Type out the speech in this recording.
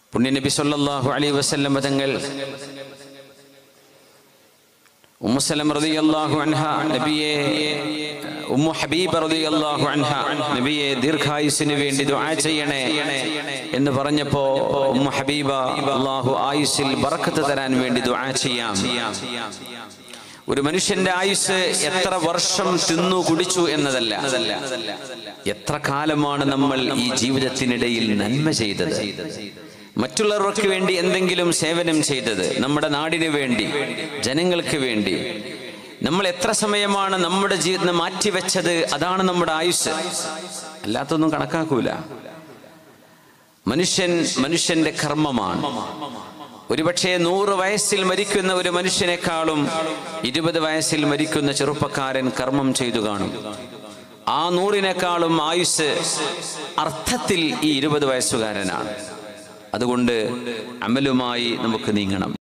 പുണ്യനബി സല്ലല്ലാഹു അലൈഹി വസല്ലം തങ്ങൾ ഉമ്മുസലം റളിയല്ലാഹു അൻഹ നബിയെ ഉമ്മു ഹബീബ റളിയല്ലാഹു അൻഹ നബിയെ ദീർഘായുസിന് വേണ്ടി ദുആ ചെയ്യണേ എന്ന് പറഞ്ഞപ്പോ ഉമ്മു ഹബീബ അല്ലാഹു ആയുസ്സിൽ ബറക്കത്ത് തരാൻ വേണ്ടി ദുആ ചെയ്യാം ഒരു മനുഷ്യന്റെ ആയുസ് എത്ര വർഷം തിന്നു കുടിച്ചു എന്നതല്ല എത്ര കാലമാണ് നമ്മൾ ഈ ജീവിതത്തിനിടയിൽ നന്മ ചെയ്തത് മറ്റുള്ളവർക്ക് വേണ്ടി എന്തെങ്കിലും സേവനം ചെയ്തത് നമ്മുടെ നാടിന് വേണ്ടി ജനങ്ങൾക്ക് വേണ്ടി നമ്മൾ എത്ര സമയമാണ് നമ്മുടെ ജീവിതം മാറ്റിവെച്ചത് അതാണ് നമ്മുടെ ആയുസ് അല്ലാത്തൊന്നും കണക്കാക്കൂല മനുഷ്യൻ മനുഷ്യന്റെ കർമ്മമാണ് ഒരുപക്ഷെ നൂറ് വയസ്സിൽ മരിക്കുന്ന ഒരു മനുഷ്യനെക്കാളും ഇരുപത് വയസ്സിൽ മരിക്കുന്ന ചെറുപ്പക്കാരൻ കർമ്മം ചെയ്തു കാണും ആ നൂറിനേക്കാളും ആയുസ് അർത്ഥത്തിൽ ഈ ഇരുപത് വയസ്സുകാരനാണ് അതുകൊണ്ട് അമലുമായി നമുക്ക് നീങ്ങണം